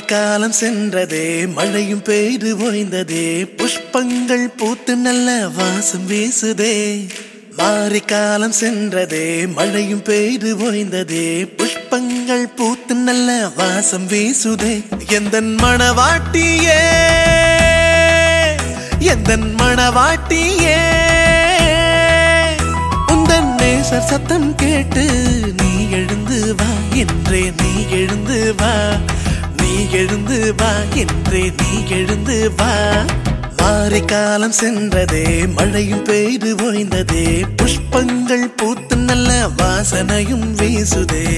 மாரிக்காலம் சென்றதே மழையும் பெய்து ஓய்ந்ததே புஷ்பங்கள் பூத்து நல்ல வாசம் வீசுதே மாரிக்காலம் சென்றதே மழையும் பெய்து ஓய்ந்ததே புஷ்பங்கள் பூத்து நல்ல வாசம் வீசுதே எந்தன் மணவாட்டியே எந்தன் மணவாட்டியே உந்தன் நேசர் சத்தம் கேட்டு நீ எழுந்து வா என்றே நீ எழுந்து வா நீ எழுந்து வா என்றே நீ எழுந்து வா மாரி காலம் சென்றதே மழையும் பெய்து ஓய்ந்ததே புஷ்பங்கள் பூத்து நல்ல வாசனையும் வீசுதே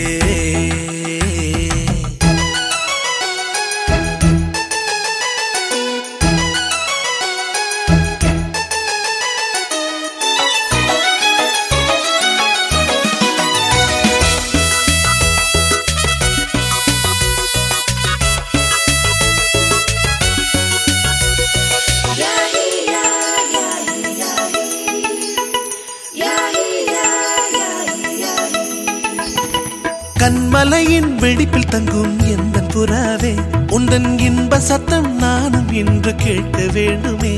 கண்மலையின் வெடிப்பில் தங்கும் எந்த புறாவே உந்தன் இன்ப சத்தம் நானும் இன்று கேட்க வேண்டுமே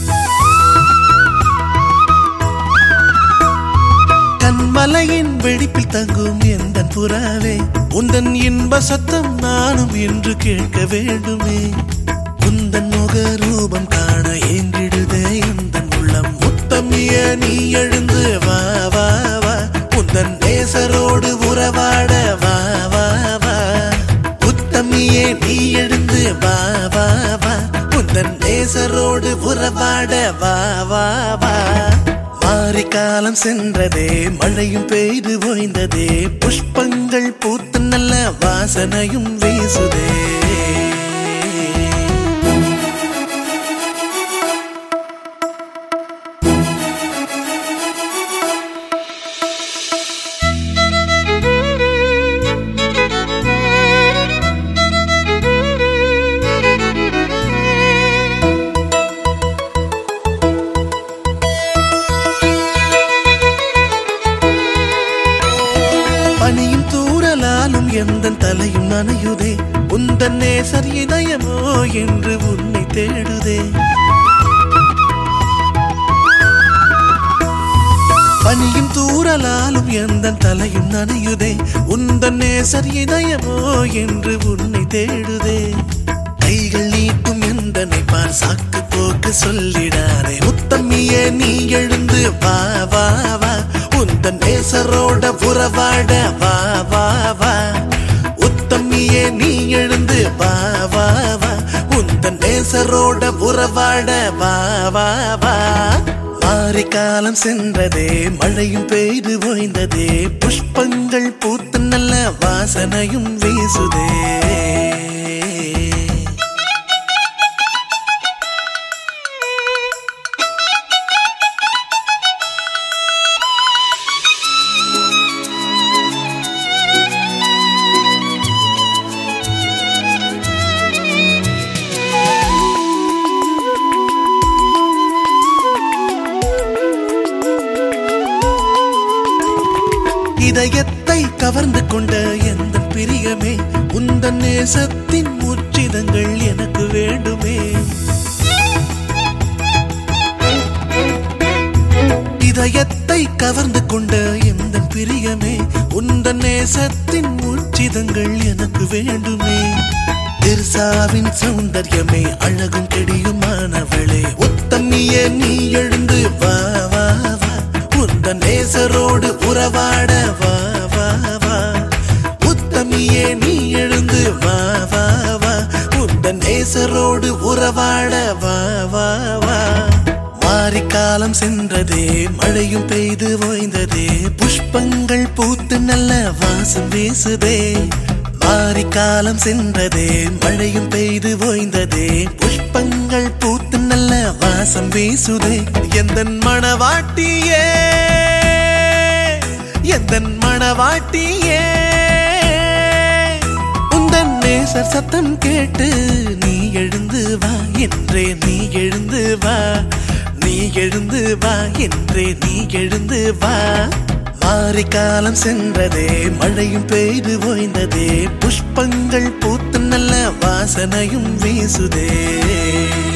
கண்மலையின் வெடிப்பில் தங்கும் எந்த புறாவே உந்தன் இன்ப சத்தம் நானும் இன்று கேட்க வேண்டுமே உந்தன் முக ரூபம் காண ஏங்கிடுதே எந்தன் உள்ளம் முத்தமிய நீ எழுந்து வா வா வா உந்தன் நேசரோடு உறவாட வா வா வா உத்தமியே நீ எழுந்து வா வா வா உந்தன் நேசரோடு உறவாட வா வா வா மாரி காலம் சென்றதே மழையும் பெய்து ஓய்ந்ததே புஷ்பங்கள் பூத்து நல்ல வாசனையும் வீசுதே பனியும் தூரலாலும் எந்த தலையும் நனையுதே உந்தன் நேசர் இதயமோ என்று உன்னை தேடுதே பனியும் தூரலாலும் எந்த தலையும் நனையுதே உந்தன் நேசர் இதயமோ என்று உன்னை தேடுதே கைகள் நீட்டும் எந்தனை பார் சாக்கு போக்கு சொல்லிடாதே முத்தம்மியே நீ எழுந்து வா வா வா உந்தன் நேசரோட உறவாட வா வா வா உத்தம்மியே நீ எழுந்து வா வா வா உந்தன் நேசரோட உறவாட வா வா வா மாரி காலம் சென்றதே மழையும் பெய்து ஓய்ந்ததே புஷ்பங்கள் பூத்து நல்ல வாசனையும் வீசுதே இதயத்தை கவர்ந்து கொண்ட எந்த பிரியமே உந்தன் நேசத்தின் முச்சிதங்கள் எனக்கு வேண்டுமே இதயத்தை கவர்ந்து கொண்ட எந்த பிரியமே உந்தன் நேசத்தின் முச்சிதங்கள் எனக்கு வேண்டுமே திர்சாவின் சௌந்தர்யமே அழகும் கெடியுமானவளே உத்தமியே நீ எழுந்து வா வா வா உந்த நேசரோடு உறவாட வா வா வா உத்தமியே நீ எழுந்து வா வா வா உந்த நேசரோடு உறவாட வா வா வா மாரி காலம் சென்றதே மழையும் பெய்து ஓய்ந்ததே புஷ்பங்கள் பூத்து நல்ல வாசம் வீசுதே மாரி காலம் சென்றதே மழையும் பெய்து ஓய்ந்ததே புஷ்பங்கள் பூத்து நல்ல வாசம் வீசுதே எந்தன் மணவாட்டியே எந்தன் மணவாட்டியே உந்தன் நேசர் சத்தம் கேட்டு நீ எழுந்து வா என்றே நீ எழுந்து வா நீ எழுந்து வா என்றே நீ எழுந்து வா மாரி காலம் சென்றதே மழையும் பெய்து ஓய்ந்ததே புஷ்பங்கள் பூத்து நல்ல வாசனையும் வீசுதே